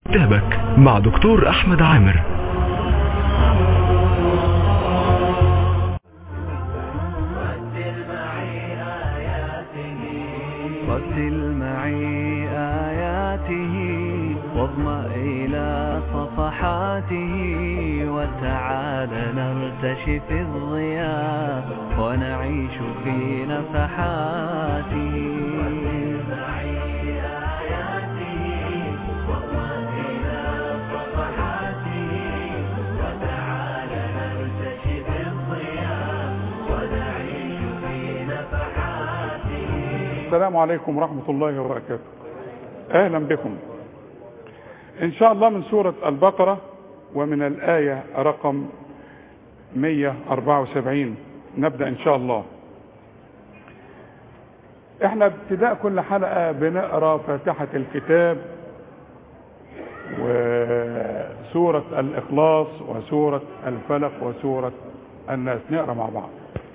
كتابك مع دكتور احمد عامر رتل معي آياته واضمأ إلى صفحاته وتعال نرتشف الضياء ونعيش في نفحاته السلام عليكم ورحمة الله وبركاته أهلا بكم إن شاء الله من سورة البقرة ومن الآية رقم 174 نبدأ إن شاء الله احنا ابتداء كل حلقة بنقرأ فاتحة الكتاب وسورة الإخلاص وسورة الفلق وسورة الناس نقرأ مع بعض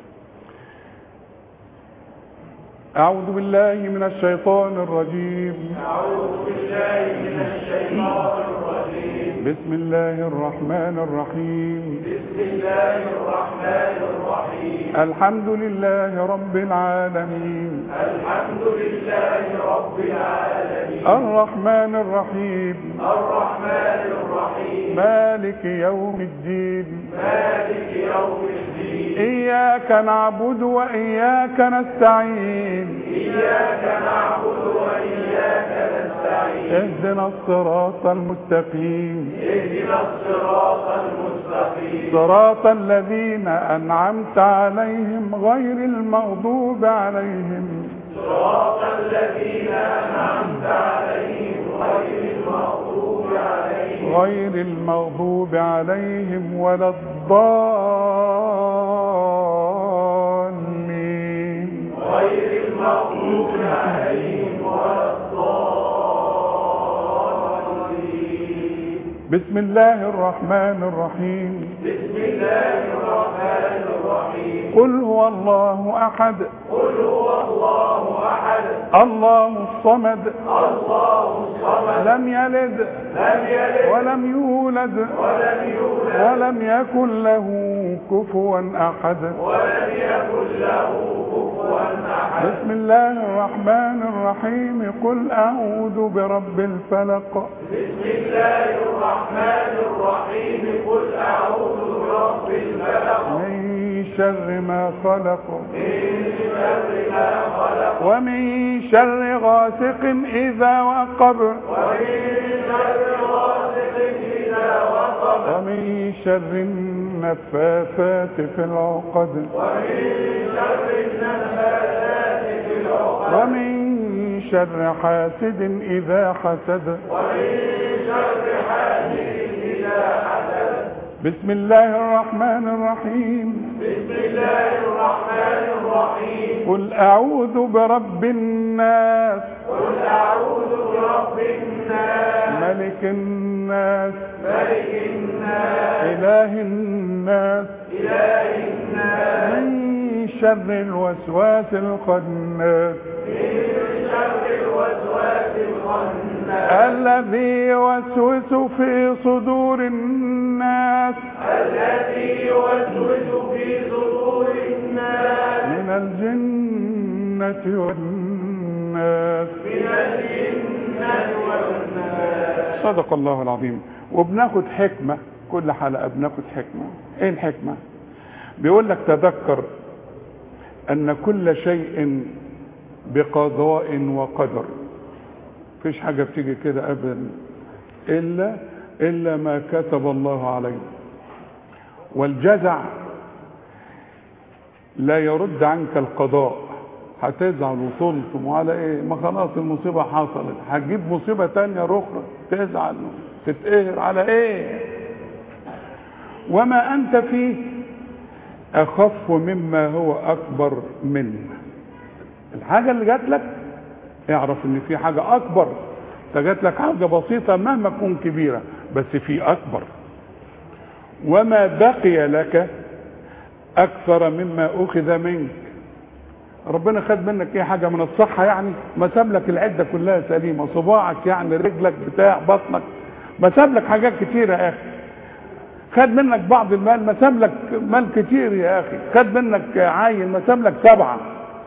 أعوذ بالله من الشيطان الرجيم أعوذ بالله من الشيطان الرجيم بسم الله الرحمن الرحيم بسم الله الرحمن الرحيم الحمد لله رب العالمين الحمد لله رب العالمين الرحمن الرحيم الرحمن الرحيم مالك يوم الدين مالك يوم الدين إياك نعبد وإياك نستعين إياك نعبد وإياك نستعين اهدنا الصراط المستقيم اهدنا الصراط المستقيم صراط الذين أنعمت عليهم غير المغضوب عليهم صراط الذين أنعمت عليهم غير المغضوب عليهم غير المغضوب عليهم ولا الضالين غير المغضوب عليهم ولا الضالين بسم الله الرحمن الرحيم بسم الله الرحمن الرحيم قل هو الله أحد قل هو الله أحد الله الصمد الله الصمد لم يلد لم يلد ولم يولد ولم يولد ولم يكن له كفوا أحد ولم يكن له كفوا أحد بسم الله الرحمن الرحيم قل أعوذ برب الفلق بسم الله الرحمن الرحيم قل أعوذ برب الفلق من شر ما خلق من شر ما خلق ومن شر غاسق إذا وقب ومن شر غاسق إذا وقب ومن شر النفاثات في العقد ومن شر النفاثات في العقد ومن شر حاسد إذا حسد ومن شر حاسد إذا حسد بسم الله الرحمن الرحيم بسم الله الرحمن الرحيم قل أعوذ برب الناس قل أعوذ برب الناس ملك الناس ملك الناس إله الناس إله الناس من شر الوسواس الخناس من شر الوسواس الخناس الذي يوسوس في صدور الناس الذي يوسوس في صدور الناس من الجنة والناس من الجنة والناس صدق الله العظيم وبناخد حكمة كل حلقة بناخد حكمة ايه الحكمة بيقول لك تذكر ان كل شيء بقضاء وقدر مفيش حاجة بتيجي كده ابدا الا الا ما كتب الله عليه والجزع لا يرد عنك القضاء هتزعل وتلطم على ايه ما خلاص المصيبة حصلت هتجيب مصيبة تانية اخرى تزعل تتقهر على ايه وما انت فيه اخف مما هو اكبر منه الحاجة اللي جات لك اعرف ان في حاجة اكبر انت جات لك حاجة بسيطة مهما تكون كبيرة بس في اكبر وما بقي لك اكثر مما اخذ منك ربنا خد منك ايه حاجه من الصحه يعني ما ساب لك العده كلها سليمه صباعك يعني رجلك بتاع بطنك ما ساب لك حاجات كتيرة يا اخي خد منك بعض المال ما ساب لك مال كتير يا اخي خد منك عين ما ساب لك سبعة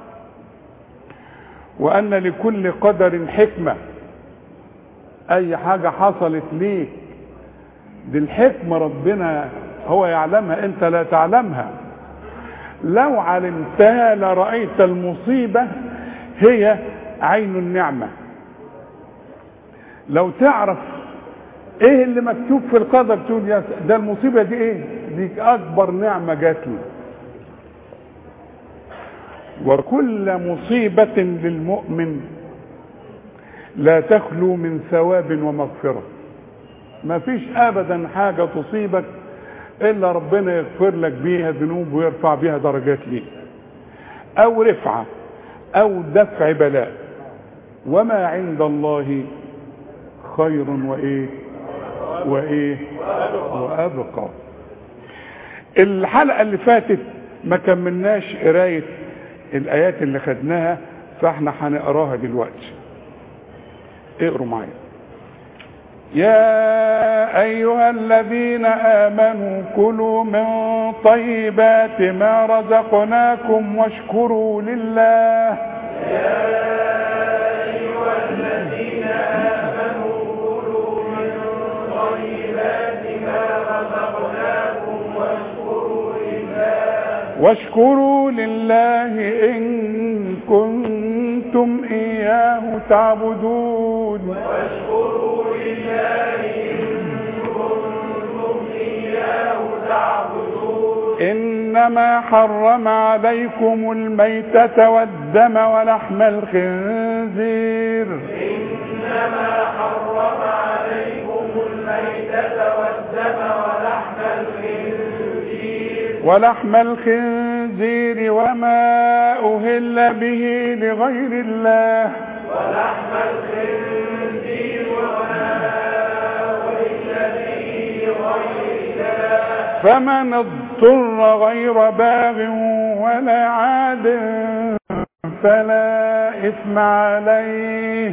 وان لكل قدر حكمة اي حاجة حصلت ليك دي الحكمة ربنا هو يعلمها انت لا تعلمها لو علمتها لرأيت المصيبة هي عين النعمة لو تعرف ايه اللي مكتوب في القدر تقول يا س- ده المصيبة دي ايه دي اكبر نعمة جات لي وكل مصيبة للمؤمن لا تخلو من ثواب ومغفرة ما فيش ابدا حاجة تصيبك الا ربنا يغفر لك بيها ذنوب ويرفع بيها درجات ليك او رفعة او دفع بلاء وما عند الله خير وايه وايه وابقى الحلقة اللي فاتت ما كملناش قراية الايات اللي خدناها فاحنا هنقراها دلوقتي اقروا معايا يا ايها الذين امنوا كلوا من طيبات ما رزقناكم واشكروا لله واشكروا لله ان كنتم اياه تعبدون انما حرم عليكم الميتة والدم ولحم الخنزير ولحم الخنزير وما أهل به لغير الله فمن اضطر غير باغ ولا عاد فلا إثم عليه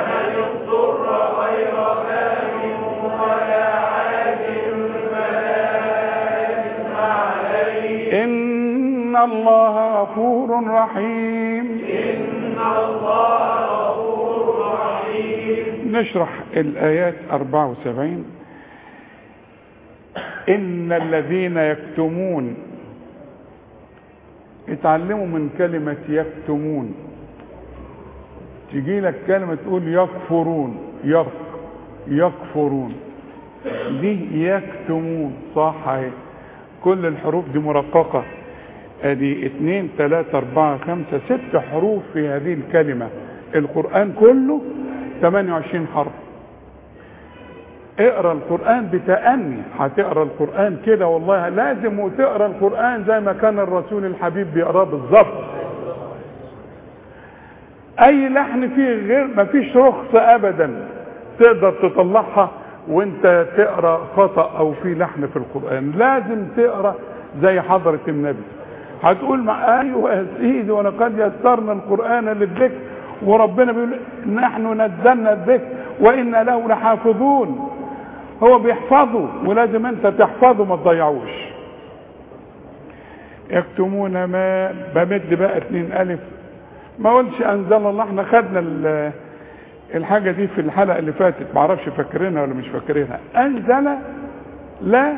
إن الله غفور رحيم نشرح الآيات 74 إن الذين يكتمون اتعلموا من كلمة يكتمون تجي لك كلمة تقول يكفرون يك يكفرون دي يكتمون صح اهي كل الحروف دي مرققة ادي اتنين تلاتة اربعة خمسة ست حروف في هذه الكلمة القرآن كله 28 حرف اقرا القرآن بتأني هتقرا القرآن كده والله لازم وتقرا القرآن زي ما كان الرسول الحبيب بيقراه بالظبط اي لحن فيه غير ما فيش رخصة ابدا تقدر تطلعها وانت تقرا خطأ او في لحن في القرآن لازم تقرا زي حضرة النبي هتقول مع ايوه يا سيدي ولقد يسرنا القرآن للذكر وربنا بيقول نحن نزلنا الذكر وإنا له لحافظون هو بيحفظه ولازم انت تحفظه ما تضيعوش يكتمون ما بمد بقى اتنين الف ما قلتش انزل الله احنا خدنا ال- الحاجة دي في الحلقة اللي فاتت معرفش فاكرينها ولا مش فاكرينها انزل لا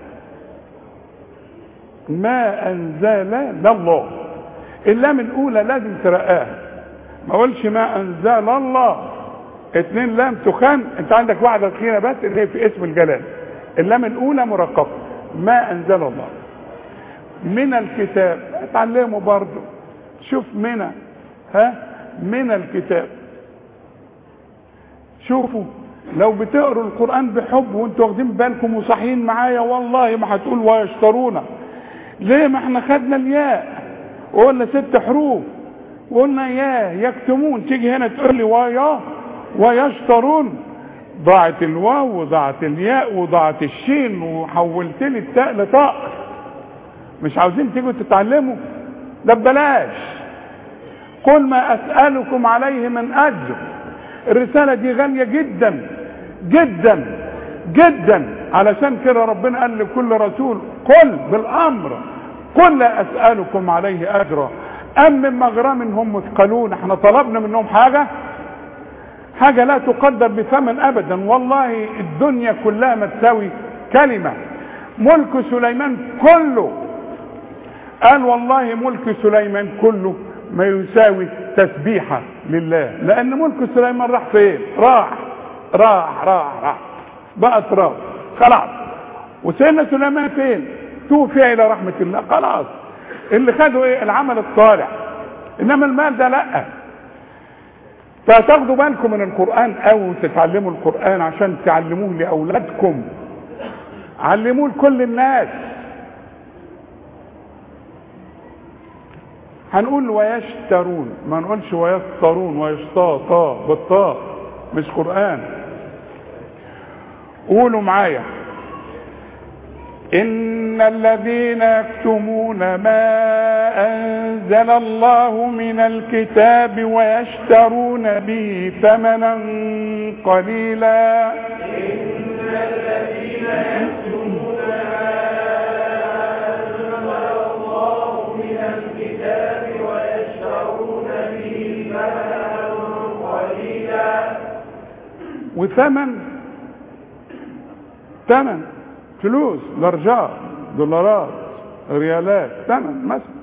ما انزل لا الله اللام الاولى لازم ترقاها ما اقولش ما انزل الله اتنين لام تخان انت عندك واحده اخيره بس اللي هي في اسم الجلال اللام الاولى مرققه ما انزل الله من الكتاب اتعلموا برضو شوف من ها من الكتاب شوفوا لو بتقروا القران بحب وانتوا واخدين بالكم وصاحيين معايا والله ما هتقول ويشترونا ليه ما احنا خدنا الياء وقلنا ست حروف وقلنا يا يكتمون تيجي هنا تقول لي ويا ويشترون ضاعت الواو وضاعت الياء وضاعت الشين وحولت لي التاء لطاء مش عاوزين تيجوا تتعلموا ده ببلاش قل ما اسالكم عليه من اجر الرساله دي غاليه جدا جدا جدا علشان كده ربنا قال لكل رسول قل بالامر قل لا اسالكم عليه اجرا ام من مغرم هم مثقلون احنا طلبنا منهم حاجه حاجه لا تقدر بثمن ابدا والله الدنيا كلها ما تساوي كلمه ملك سليمان كله قال والله ملك سليمان كله ما يساوي تسبيحه لله لان ملك سليمان راح فين راح راح راح راح بقى تراب خلاص وسيدنا سليمان فين توفي الى رحمه الله خلاص اللي خدوا ايه العمل الصالح انما المال ده لا فتاخدوا بالكم من القران او تتعلموا القران عشان تعلموه لاولادكم علموه لكل الناس هنقول ويشترون ما نقولش ويسطرون ويشطا طا بالطاء مش قرآن قولوا معايا إن الذين يكتمون ما أنزل الله من الكتاب ويشترون به ثمنا قليلا إن الذين يكتمون ما أنزل الله من الكتاب ويشترون به ثمنا قليلا وثمن ثمن فلوس درجات دولارات ريالات ثمن مثلا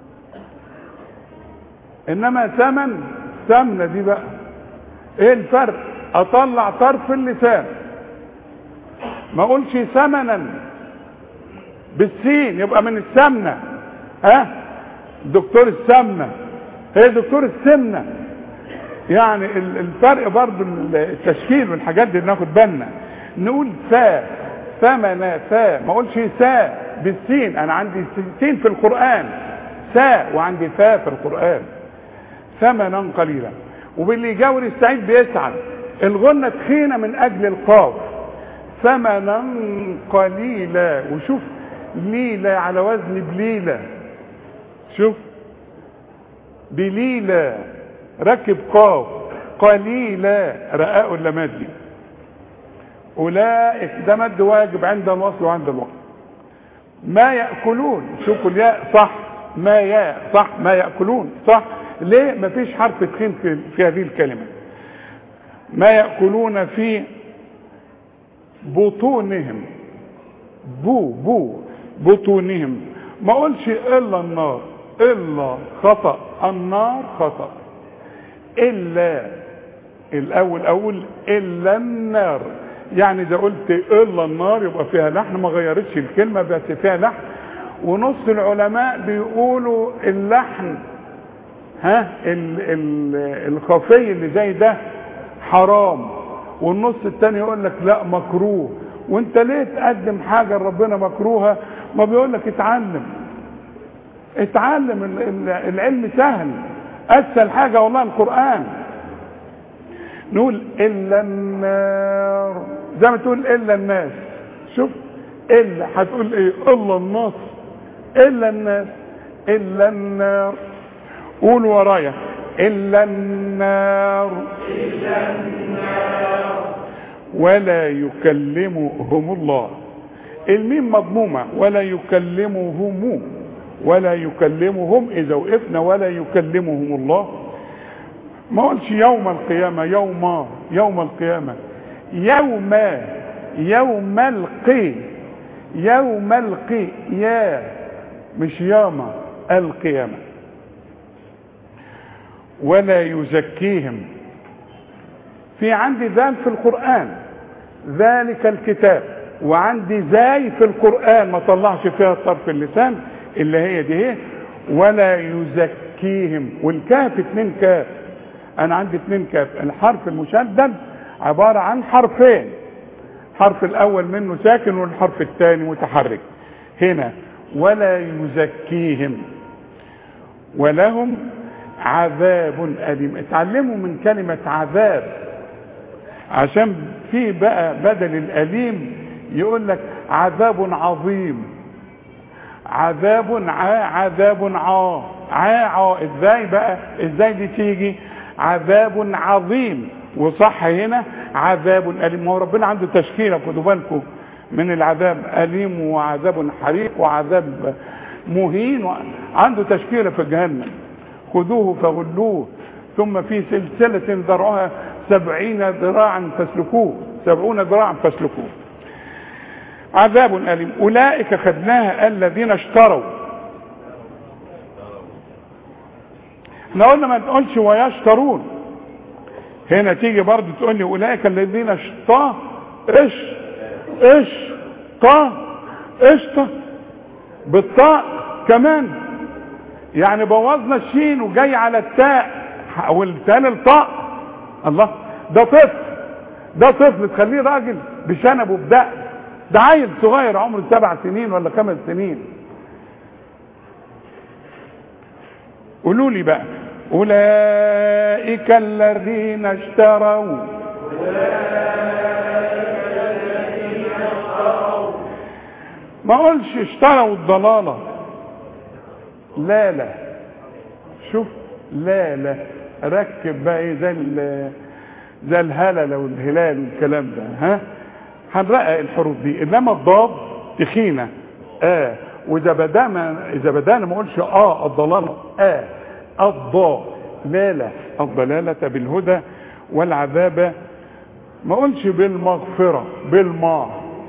انما ثمن سمنه دي بقى ايه الفرق اطلع طرف اللسان ما اقولش ثمنا بالسين يبقى من السمنه ها دكتور السمنه هي دكتور السمنه يعني ال- الفرق برضو التشكيل والحاجات دي ناخد بالنا نقول فا ثمن فا ما اقولش سا بالسين انا عندي سين في القران سا وعندي فا في القران ثمنا قليلا وباللي يجاور السعيد بيسعد الغنة تخينة من أجل القاف ثمنا قليلا وشوف ليلة على وزن بليلة شوف بليلة ركب قاف قليلا رقاء ولا مادي أولئك ده مد واجب عند الوصل وعند الوقت ما يأكلون شوفوا الياء صح ما ياء صح ما يأكلون صح ليه مفيش حرف تخين في, في هذه الكلمة ما يأكلون في بطونهم بو بو بطونهم ما اقولش الا النار الا خطأ النار خطأ الا الاول اقول الا النار يعني اذا قلت الا النار يبقى فيها لحن ما غيرتش الكلمه بس فيها لحن ونص العلماء بيقولوا اللحن ها ال ال الخفي اللي زي ده حرام والنص التاني يقول لك لا مكروه وانت ليه تقدم حاجه لربنا مكروهه ما بيقول لك اتعلم اتعلم ال- ال- العلم سهل اسهل حاجه والله القران نقول الا النار زي ما تقول الا الناس شوف الا هتقول ايه الا الناس الا الناس الا النار قول ورايا الا النار ولا يكلمهم الله الميم مضمومه ولا يكلمهم ولا يكلمهم اذا وقفنا ولا يكلمهم الله ما قلش يوم القيامة يوم يوم القيامة يوم يوم القي يوم القي يا مش يوم القيامة ولا يزكيهم في عندي ذال في القرآن ذلك الكتاب وعندي زاي في القرآن ما طلعش فيها طرف اللسان اللي هي دي هي ولا يزكيهم والكاف اتنين كاف انا عندي اتنين كاف الحرف المشدد عبارة عن حرفين الحرف الاول منه ساكن والحرف الثاني متحرك هنا ولا يزكيهم ولهم عذاب أليم اتعلموا من كلمة عذاب عشان في بقى بدل الأليم يقول لك عذاب عظيم عذاب ع عذاب عا عا عا ازاي بقى ازاي دي تيجي عذاب عظيم وصح هنا عذاب أليم ما هو ربنا عنده تشكيلة خدوا بالكم من العذاب أليم وعذاب حريق وعذاب مهين عنده تشكيلة في جهنم خذوه فغلوه ثم في سلسلة ذرعها سبعين ذراعا فاسلكوه سبعون ذراعا فاسلكوه عذاب أليم أولئك خدناها الذين اشتروا احنا قلنا ما تقولش ويشترون هنا تيجي برضه تقول لي اولئك الذين اشتا ايش ايش طا اشتا بالطاء كمان يعني بوظنا الشين وجاي على التاء والتاني الطاء الله ده طفل ده طفل تخليه راجل بشنبه بدق ده عيل صغير عمره سبع سنين ولا خمس سنين قولوا لي بقى أولئك الذين اشتروا ما قولش اشتروا الضلالة لا لا شوف لا لا ركب بقى ايه زي ال- زي الهلل والهلال والكلام ده ها هنرقق الحروف دي انما الضاد تخينه اه واذا بدانا اذا بدانا ما اقولش اه الضلاله اه الضاء لا لا الضلاله بالهدى والعذاب ما اقولش بالمغفره بالماء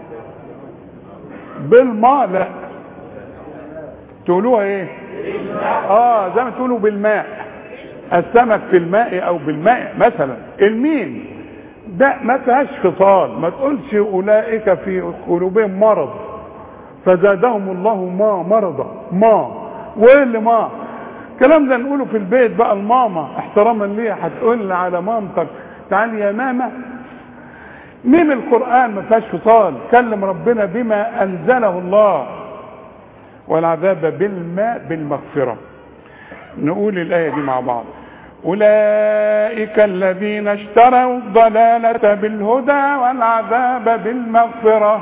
بالماء لا تقولوها ايه اه زي ما تقولوا بالماء السمك في الماء او بالماء مثلا الميم ده ما فيهاش خصال ما تقولش اولئك في قلوبهم مرض فزادهم الله ما مرضا ما وايه اللي ما الكلام ده نقوله في البيت بقى الماما احتراما ليها هتقول لي على مامتك تعالي يا ماما ميم القران ما فيهاش خصال كلم ربنا بما انزله الله والعذاب بالماء بالمغفره نقول الآية دي مع بعض أولئك الذين اشتروا الضلالة بالهدى والعذاب بالمغفرة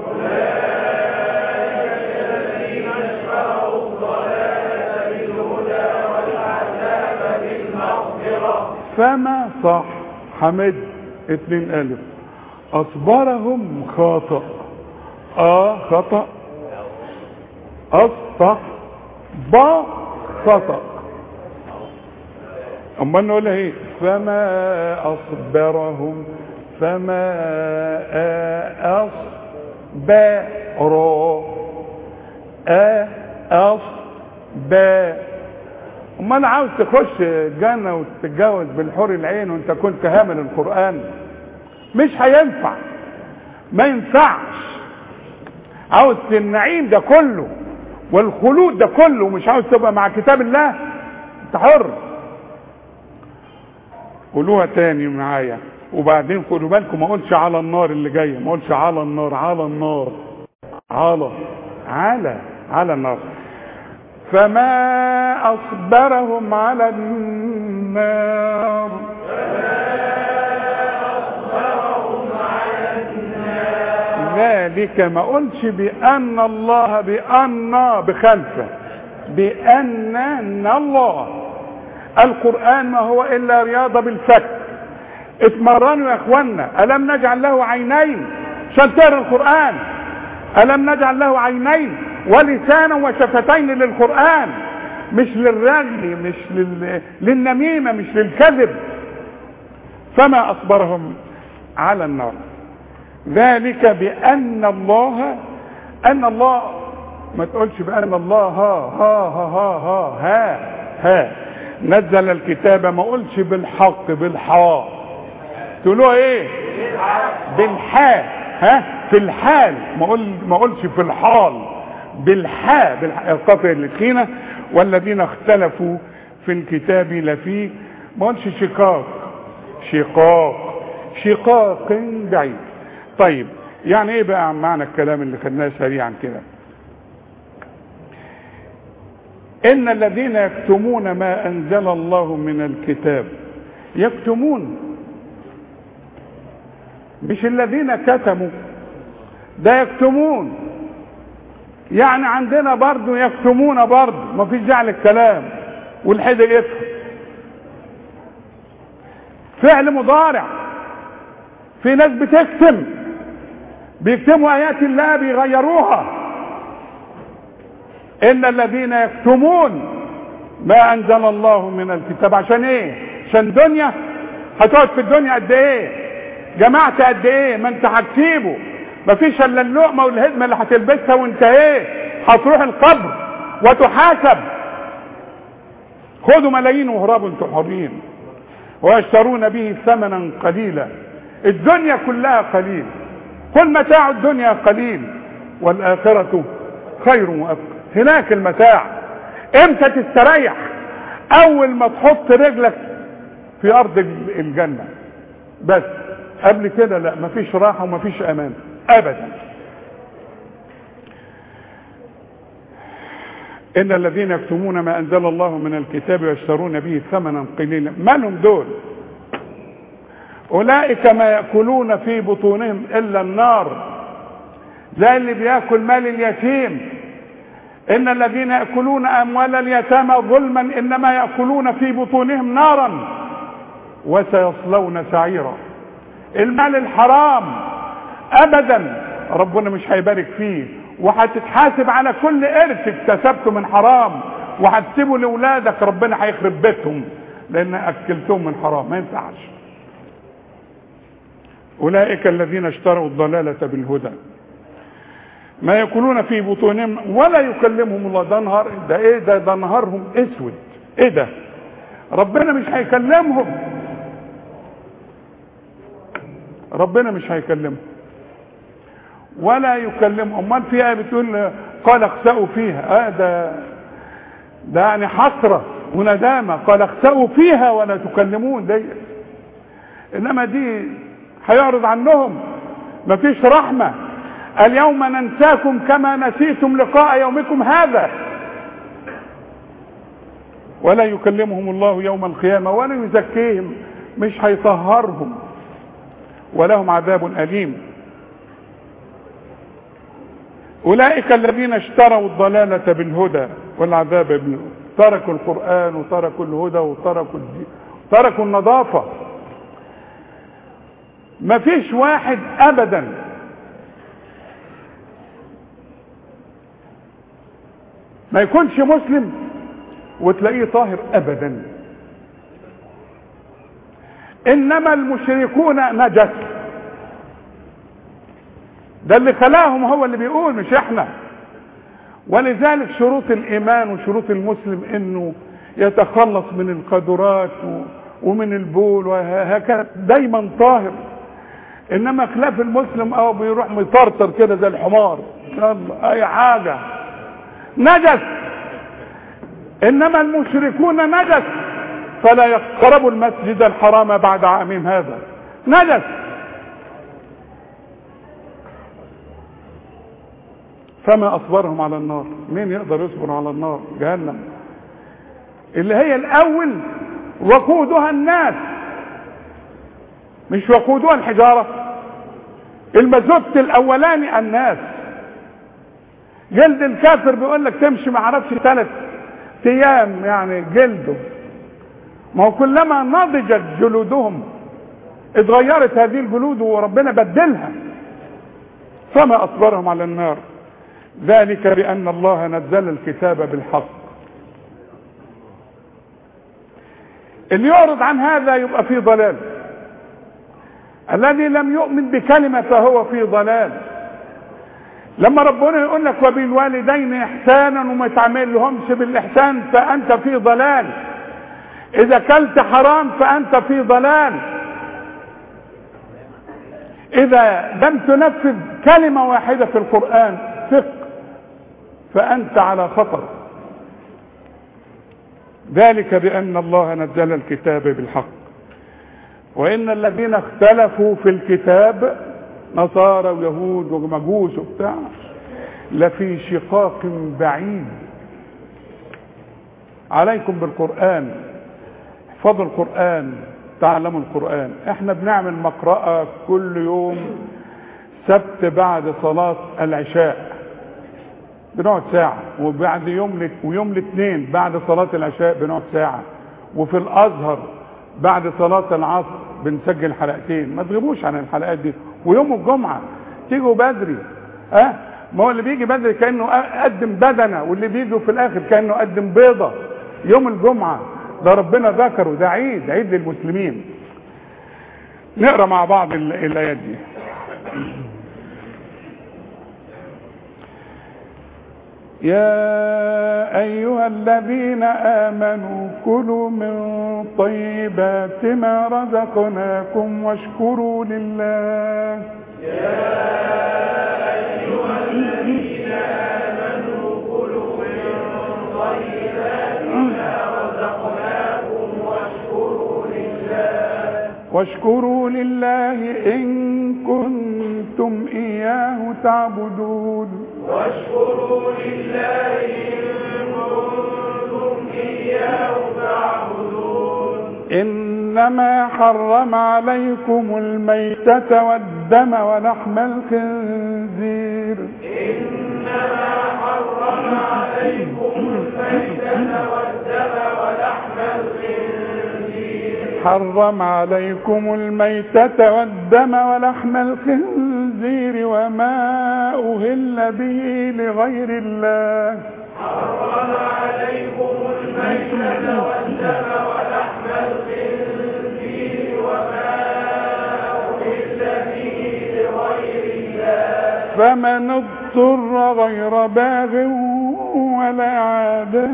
فما صح حمد اتنين ألف أصبرهم خطأ آه خطأ أصح با خطأ أما نقولها ايه فما أصبرهم فما أصبروا أصبر أما أنا عاوز تخش الجنة وتتجوز بالحور العين وأنت كنت هامل القرآن مش هينفع ما ينفعش عاوز النعيم ده كله والخلود ده كله مش عاوز تبقى مع كتاب الله انت حر قولوها تاني معايا وبعدين خدوا بالكم ما اقولش على النار اللي جايه ما اقولش على النار على النار على على على النار فما اصبرهم على النار ذلك ما قلش بأن الله بأن بخلفه بأن أن الله القرآن ما هو إلا رياضة بالفك اتمرنوا يا اخوانا ألم نجعل له عينين عشان تقرا القرآن ألم نجعل له عينين ولسانا وشفتين للقرآن مش للرغي مش لل... للنميمة مش للكذب فما أصبرهم على النار ذلك بأن الله أن الله ما تقولش بأن الله ها ها ها ها ها ها, ها نزل الكتاب ما قولش بالحق بالحاء تقولوها ايه بالحاء ها في الحال ما قول ما قولش في الحال بالحاء بالقطع الخينة والذين اختلفوا في الكتاب لفي ما قولش شقاق شقاق شقاق بعيد طيب يعني ايه بقى معنى الكلام اللي خدناه سريعا كده ان الذين يكتمون ما انزل الله من الكتاب يكتمون مش الذين كتموا ده يكتمون يعني عندنا برضو يكتمون برضو ما فيش داعي للكلام والحدق يفهم فعل مضارع في ناس بتكتم بيكتموا ايات الله بيغيروها ان الذين يكتمون ما انزل الله من الكتاب عشان ايه عشان دنيا هتقعد في الدنيا قد ايه جمعت قد ايه ما انت هتسيبه مفيش الا اللقمه والهدمه اللي هتلبسها وانت ايه هتروح القبر وتحاسب خذوا ملايين وهربوا انتم حرين ويشترون به ثمنا قليلا الدنيا كلها قليل كل متاع الدنيا قليل والآخرة خير وأبقى هناك المتاع امتى تستريح اول ما تحط رجلك في ارض الجنة بس قبل كده لا مفيش راحة ومفيش امان ابدا ان الذين يكتمون ما انزل الله من الكتاب ويشترون به ثمنا قليلا ما لهم دول اولئك ما ياكلون في بطونهم الا النار زي اللي بياكل مال اليتيم ان الذين ياكلون اموال اليتامى ظلما انما ياكلون في بطونهم نارا وسيصلون سعيرا المال الحرام ابدا ربنا مش هيبارك فيه وهتتحاسب على كل قرش اكتسبته من حرام وهتسيبه لاولادك ربنا هيخرب بيتهم لان اكلتهم من حرام ما ينفعش اولئك الذين اشتروا الضلاله بالهدى ما ياكلون في بطونهم ولا يكلمهم الله ده نهار ده ايه ده ده نهارهم اسود ايه ده ربنا مش هيكلمهم ربنا مش هيكلمهم ولا يكلمهم امال في ايه بتقول قال اخسأوا فيها اه ده ده يعني حسره وندامه قال اخسأوا فيها ولا تكلمون دي انما دي هيعرض عنهم مفيش رحمه اليوم ننساكم كما نسيتم لقاء يومكم هذا ولا يكلمهم الله يوم القيامة ولا يزكيهم مش هيطهرهم ولهم عذاب أليم أولئك الذين اشتروا الضلالة بالهدى والعذاب بالهدى تركوا القرآن وتركوا الهدى وتركوا الدين تركوا النظافة ما فيش واحد أبدا ما يكونش مسلم وتلاقيه طاهر ابدا انما المشركون نجس ده اللي خلاهم هو اللي بيقول مش احنا ولذلك شروط الايمان وشروط المسلم انه يتخلص من القدرات ومن البول وهكذا دايما طاهر انما خلاف المسلم او بيروح مطرطر كده زي الحمار يلا اي حاجه نجس انما المشركون نجس فلا يقربوا المسجد الحرام بعد عامهم هذا نجس فما اصبرهم على النار مين يقدر يصبر على النار جهنم اللي هي الاول وقودها الناس مش وقودها الحجاره المزوت الاولاني الناس جلد الكافر بيقول لك تمشي ما اعرفش ثلاث ايام يعني جلده ما هو كلما نضجت جلودهم اتغيرت هذه الجلود وربنا بدلها فما اصبرهم على النار ذلك بان الله نزل الكتاب بالحق اللي يعرض عن هذا يبقى في ضلال الذي لم يؤمن بكلمه فهو في ضلال لما ربنا يقول لك وبالوالدين احسانا وما تعمل لهمش بالاحسان فانت في ضلال اذا كلت حرام فانت في ضلال اذا لم تنفذ كلمه واحده في القران ثق فانت على خطر ذلك بان الله نزل الكتاب بالحق وان الذين اختلفوا في الكتاب نصارى ويهود ومجوس وبتاع لفي شقاق بعيد عليكم بالقرآن احفظوا القرآن تعلموا القرآن احنا بنعمل مقرأة كل يوم سبت بعد صلاة العشاء بنقعد ساعة وبعد يوم لت... ويوم الاثنين بعد صلاة العشاء بنقعد ساعة وفي الأزهر بعد صلاة العصر بنسجل حلقتين ما تغيبوش عن الحلقات دي ويوم الجمعه تيجوا بدري ها أه؟ ما هو اللي بيجي بدري كانه قدم بدنه واللي بيجوا في الاخر كانه قدم بيضه يوم الجمعه ده ربنا ذكره ده عيد عيد للمسلمين نقرا مع بعض الايات دي يا أيها الذين آمنوا كلوا من طيبات ما رزقناكم واشكروا لله يا أيها الذين آمنوا كلوا من طيبات ما رزقناكم واشكروا لله واشكروا لله إن كنتم إياه تعبدون واشكروا لله إن كنتم إياه تعبدون إنما حرم عليكم الميتة والدم ولحم الخنزير إنما حرم عليكم الميتة والدم ولحم الخنزير حرم عليكم الميتة والدم ولحم الخنزير وما أهل به لغير الله حرم عليكم الميتة والدم ولحم الخنزير وما أهل به لغير الله فمن اضطر غير باغ ولا عاد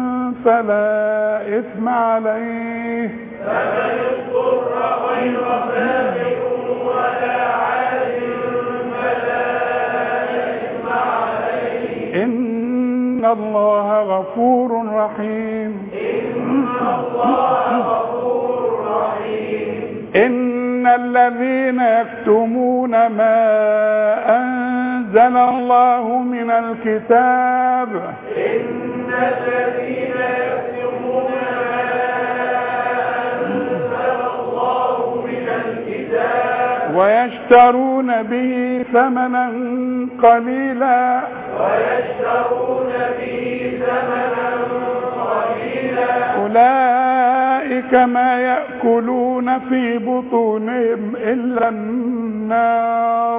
فلا إثم عليه فمن اضطر غير باغ ولا عاد فلا إثم عليه إن الله غفور رحيم إن الله غفور رحيم إن الذين يكتمون ما أنزل الله من الكتاب إن الذين يكتمون ما أنزل الله من الكتاب ويشترون به ثمنا قليلا ويشترون به ثمنا قليلا أولئك ما يأكلون في بطونهم إلا النار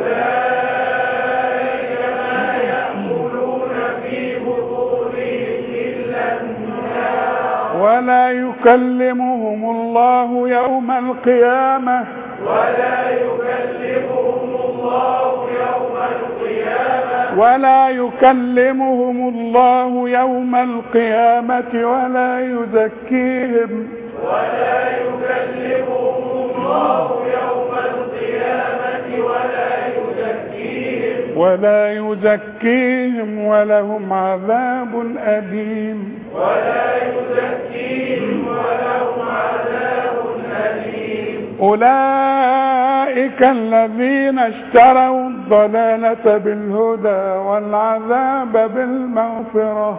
أولئك ما يأكلون في بطونهم إلا النار ولا يكلمهم الله يوم القيامة ولا يكلمهم الله يوم القيامة ولا يكلمهم الله يوم القيامة ولا يزكيهم ولا يكلمهم الله يوم القيامة ولا يزكيهم ولا يزكيهم ولهم عذاب أليم ولا يزكيهم ولهم عذاب أليم أولئك الذين اشتروا الضلالة بالهدى والعذاب بالمغفرة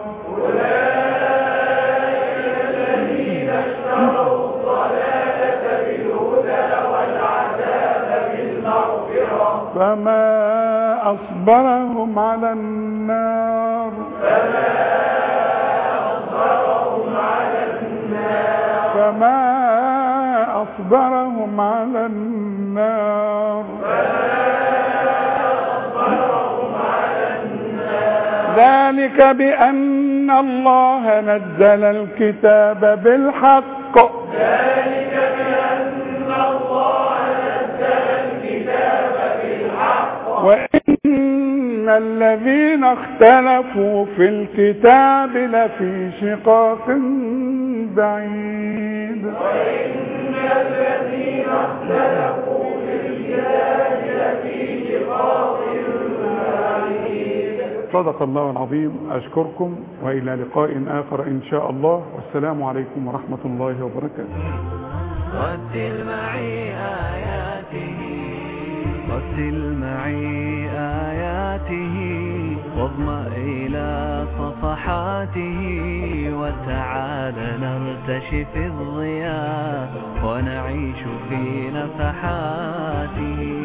الذين اشتروا الضلالة بالهدى والعذاب بالمغفرة فما أصبرهم على النار أصبرهم على النار فما أصبرهم على النار أصبرهم على النار ذلك بأن الله نزل الكتاب بالحق ذلك بأن الله نزل الكتاب بالحق وإن الذين اختلفوا في الكتاب لفي شقاق بعيد وإن الذين اختلفوا في الكتاب لفي شقاق بعيد صدق الله العظيم أشكركم وإلى لقاء آخر إن شاء الله والسلام عليكم ورحمة الله وبركاته رتل معي آياته رتل معي آياته واضمأ إلى صفحاته وتعال نرتشف الضياء ونعيش في نفحاته